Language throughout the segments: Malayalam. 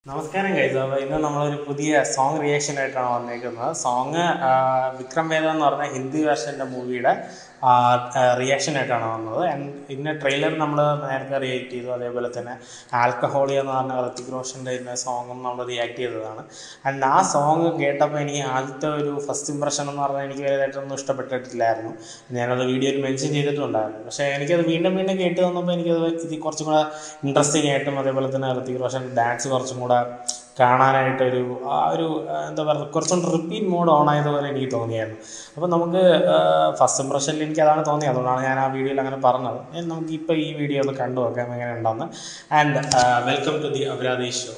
നമസ്കാരം ഗൈസ് അപ്പോൾ ഇന്ന് നമ്മളൊരു പുതിയ സോങ് റിയാക്ഷൻ ആയിട്ടാണ് വന്നേക്കുന്നത് സോങ് വിക്രം വേദ എന്ന് പറഞ്ഞ ഹിന്ദി വേർഷൻ്റെ മൂവിയുടെ റിയാക്ഷൻ ആയിട്ടാണ് വന്നത് ആൻഡ് ഇന്ന ട്രെയിലർ നമ്മൾ നേരത്തെ റിയാക്ട് ചെയ്തു അതേപോലെ തന്നെ ആൽക്കഹോളി എന്ന് പറഞ്ഞ ഋത്തിക് റോഷൻ്റെ ഇന്ന സോങ്ങും നമ്മൾ റിയാക്ട് ചെയ്തതാണ് ആൻഡ് ആ സോങ് കേട്ടപ്പോൾ എനിക്ക് ആദ്യത്തെ ഒരു ഫസ്റ്റ് ഇമ്പ്രഷൻ എന്ന് പറഞ്ഞാൽ എനിക്ക് വലുതായിട്ടൊന്നും ഇഷ്ടപ്പെട്ടിട്ടില്ലായിരുന്നു ഞാനത് വീഡിയോയിൽ മെൻഷൻ ചെയ്തിട്ടുണ്ടായിരുന്നു പക്ഷേ എനിക്കത് വീണ്ടും വീണ്ടും കേട്ട് തന്നപ്പോൾ എനിക്കത് ഇത് കുറച്ചും കൂടെ ഇൻട്രസ്റ്റിംഗ് ആയിട്ടും അതേപോലെ തന്നെ ഋത്തിക് റോഷൻ ഡാൻസ് കുറച്ചും കൂടെ കാണാനായിട്ടൊരു ആ ഒരു ആ, എന്താ പറയുക കുറച്ചും കൂടെ റിപ്പീറ്റ് മോഡ് ഓൺ ആയതുപോലെ എനിക്ക് തോന്നിയായിരുന്നു അപ്പോൾ നമുക്ക് ഫസ്റ്റ് ഇമ്പ്രഷനിൽ എനിക്ക് അതാണ് തോന്നിയത് അതുകൊണ്ടാണ് ഞാൻ ആ വീഡിയോയിൽ അങ്ങനെ പറഞ്ഞത് ഏ, നമുക്ക് ഇപ്പോൾ ഈ വീഡിയോ ഒന്ന് കണ്ടു നോക്കാം എങ്ങനെ ഉണ്ടെന്ന് and welcome to the Aparadhi show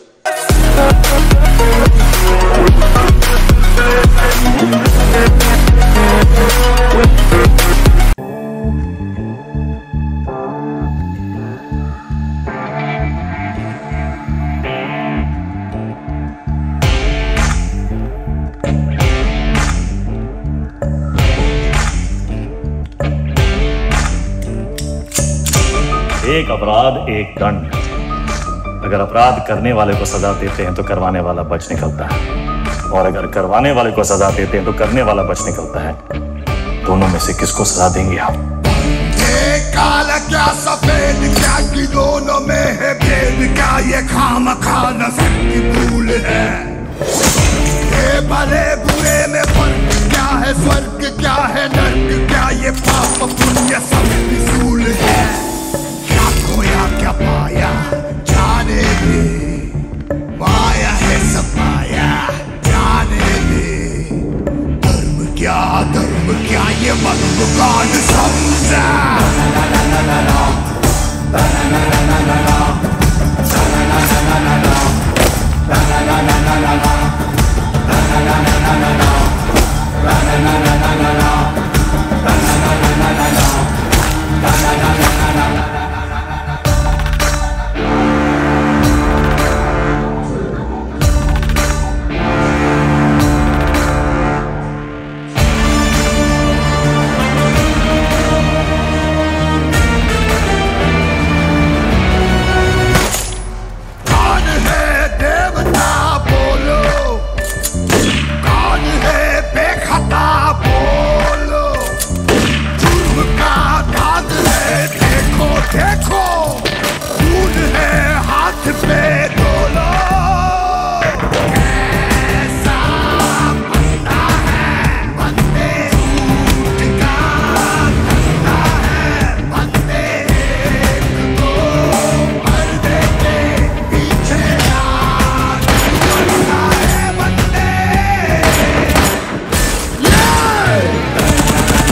एक अपराध एक दंड अगर अपराध करने वाले को सजा देते हैं तो करवाने वाला बच निकलता है और अगर करवाने वाले को सजा देते हैं तो करने वाला बच निकलता है दोनों में से किसको सजा देंगे आप ये काला क्या सफेद क्या कि दोनों में है भेद क्या ये खाम खाना सबकी भूल है ये भले बुरे में फर्क क्या है स्वर्ग क्या है नर्क क्या ये पाप पुण्य सब विसूल है क्या खोया क्या पाया जाने दे माया है सफाया जाने दे धर्म क्या धर्म क्या ये मर्म कौन समझा कौन है देवता बोलो कौन है बेखता बोलो जुर्म का दाग है देखो देखो खून है हाथ पे दोलो कैसा बंदा है बंदे ऊंट का बंदा है बंदे एक दो पर्दे के पीछे यार बंदा है बंदे ये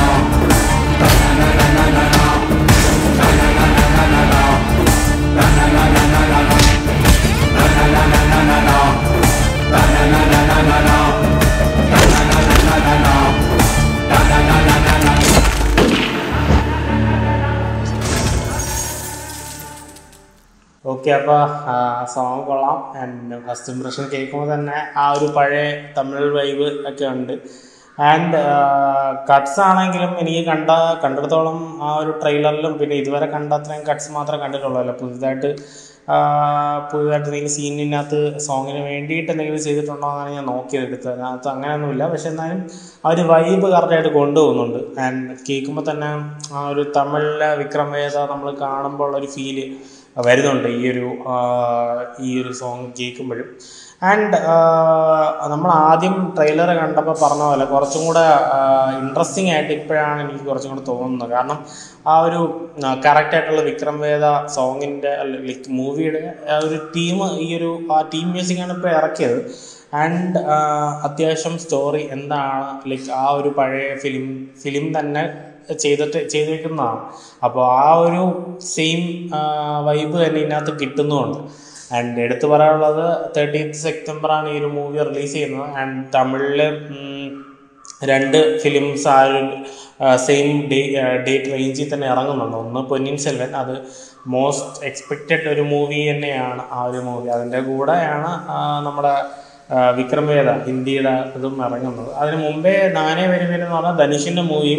ഓക്കെ അപ്പോൾ സോങ് കൊള്ളാം ആൻഡ് ഫസ്റ്റ് ഇംപ്രഷൻ കേൾക്കുമ്പോൾ തന്നെ ആ ഒരു പഴയ തമിഴ് വൈബ് ഒക്കെ ഉണ്ട് ആൻഡ് കട്ട്സ് ആണെങ്കിലും എനിക്ക് കണ്ട കണ്ടിടത്തോളം ആ ഒരു ട്രെയിലറിലും പിന്നെ ഇതുവരെ കണ്ട അത്രയും കട്ട്സ് മാത്രമേ കണ്ടിട്ടുള്ളൂ അല്ല പുതുതായിട്ട് ആ, പുതുതായിട്ട് എന്തെങ്കിലും സീനിനകത്ത് സോങ്ങിന് വേണ്ടിയിട്ട് എന്തെങ്കിലും ചെയ്തിട്ടുണ്ടോ എന്നാണ് ഞാൻ നോക്കിയത് എടുത്തത് അതിനകത്ത് അങ്ങനെയൊന്നുമില്ല പക്ഷെ എന്നാലും ആ ഒരു വൈബ് കറക്റ്റായിട്ട് കൊണ്ടുപോകുന്നുണ്ട് ആൻഡ് കേൾക്കുമ്പോൾ തന്നെ ആ ഒരു തമിഴിലെ വിക്രം വേദ നമ്മൾ കാണുമ്പോൾ ഒരു ഫീല് വരുന്നുണ്ട് ഈ ഒരു ആ, ഈ ഒരു സോങ് കേൾക്കുമ്പോഴും ആൻഡ് നമ്മൾ ആദ്യം ട്രെയിലർ കണ്ടപ്പോൾ പറഞ്ഞ പോലെ കുറച്ചും കൂടെ ഇൻട്രസ്റ്റിംഗ് ആയിട്ട് ഇപ്പോഴാണ് എനിക്ക് കുറച്ചും കൂടെ തോന്നുന്നത് കാരണം ആ ഒരു കറക്റ്റ് ആയിട്ടുള്ള വിക്രം വേദ സോങ്ങിൻ്റെ ലൈക്ക് മൂവിയുടെ ഒരു ടീം ഈ ഒരു ആ ടീം മ്യൂസിക്കാണ് ഇപ്പോൾ ഇറക്കിയത് ആൻഡ് അത്യാവശ്യം സ്റ്റോറി എന്താണ് ലൈക്ക് ആ ഒരു പഴയ ഫിലിം ഫിലിം തന്നെ ചെയ്തിട്ട് ചെയ്തിരിക്കുന്നതാണ് അപ്പോൾ ആ ഒരു സെയിം വൈബ് തന്നെ ഇതിനകത്ത് കിട്ടുന്നുമുണ്ട് ആൻഡ് എടുത്തു പറയാനുള്ളത് തേർട്ടീത്ത് സെപ്റ്റംബറാണ് ഈ ഒരു മൂവി റിലീസ് ചെയ്യുന്നത് ആൻഡ് തമിഴിൽ രണ്ട് ഫിലിംസ് ആ ഒരു സെയിം ഡേ ഡേറ്റ് റേഞ്ചിൽ തന്നെ ഇറങ്ങുന്നുണ്ട് ഒന്ന് പൊന്നിൻ സെൽവൻ അത് മോസ്റ്റ് എക്സ്പെക്റ്റഡ് ഒരു മൂവി തന്നെയാണ് ആ ഒരു മൂവി അതിൻ്റെ കൂടെയാണ് ആ, നമ്മുടെ ആ, വിക്രം വേദ ഹിന്ദിയുടെ ഇതും ഇറങ്ങുന്നത് അതിന് മുമ്പേ നാനേ വരുന്നതെന്ന് പറഞ്ഞാൽ ധനുഷിൻ്റെ മൂവിയും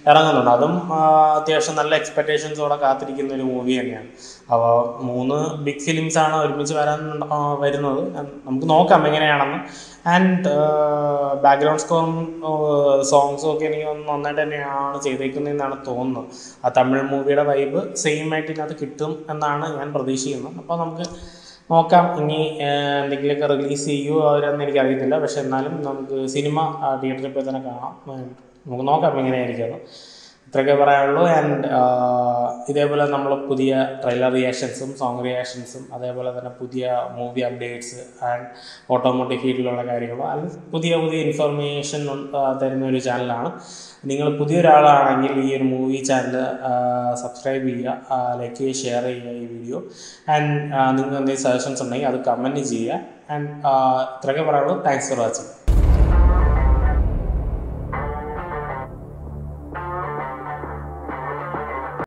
ഇറങ്ങുന്നുണ്ട് അതും ആ, അത്യാവശ്യം നല്ല എക്സ്പെക്റ്റേഷൻസോടെ കാത്തിരിക്കുന്ന ഒരു മൂവി തന്നെയാണ് അപ്പോൾ മൂന്ന് ബിഗ് ഫിലിംസ് ആണ് ഒരുമിച്ച് വരാൻ ആ, വരുന്നത് നമുക്ക് നോക്കാം എങ്ങനെയാണെന്ന് ആൻഡ് ബാക്ക്ഗ്രൗണ്ട് സ്കോറും സോങ്സും ഒക്കെ എനിക്ക് തോന്നുന്നു നന്നായിട്ട് തന്നെയാണ് ചെയ്തേക്കുന്നതെന്നാണ് തോന്നുന്നത് ആ തമിഴ് മൂവിയുടെ വൈബ് സെയിം ആയിട്ട് ഇതിനകത്ത് കിട്ടും എന്നാണ് ഞാൻ പ്രതീക്ഷിക്കുന്നത് അപ്പോൾ നമുക്ക് നോക്കാം ഇനി ഏഹ്, എന്തെങ്കിലുമൊക്കെ റിലീസ് ചെയ്യുമോ അവരെന്ന് എനിക്കറിയത്തില്ല പക്ഷെ എന്നാലും നമുക്ക് സിനിമ തിയേറ്ററിൽ പോയി തന്നെ കാണാം And നമുക്ക് നോക്കാം എങ്ങനെയായിരിക്കും ഇത്രയൊക്കെ പറയാനുള്ളൂ ആൻഡ് ഇതേപോലെ നമ്മൾ പുതിയ ട്രെയിലർ റിയാക്ഷൻസും സോങ് റിയാക്ഷൻസും അതേപോലെ തന്നെ പുതിയ മൂവി അപ്ഡേറ്റ്സ് ആൻഡ് ഓട്ടോമോട്ടീവ് ഫീൽഡിലുള്ള കാര്യങ്ങൾ അത് പുതിയ പുതിയ ഇൻഫർമേഷൻ തരുന്ന ഒരു ചാനലാണ് നിങ്ങൾ പുതിയൊരാളാണെങ്കിൽ ഈ ഒരു മൂവി ചാനൽ സബ്സ്ക്രൈബ് ചെയ്യുക ലൈക്ക് ചെയ്യുക ഷെയർ ചെയ്യുക ഈ വീഡിയോ ആൻഡ് നിങ്ങൾക്ക് എന്തെങ്കിലും സജഷൻസ് ഉണ്ടെങ്കിൽ അത് കമൻറ്റ് ചെയ്യുക ആൻഡ് ഇത്രയൊക്കെ പറയുള്ളൂ താങ്ക്സ് ഫോർ വാച്ചിങ്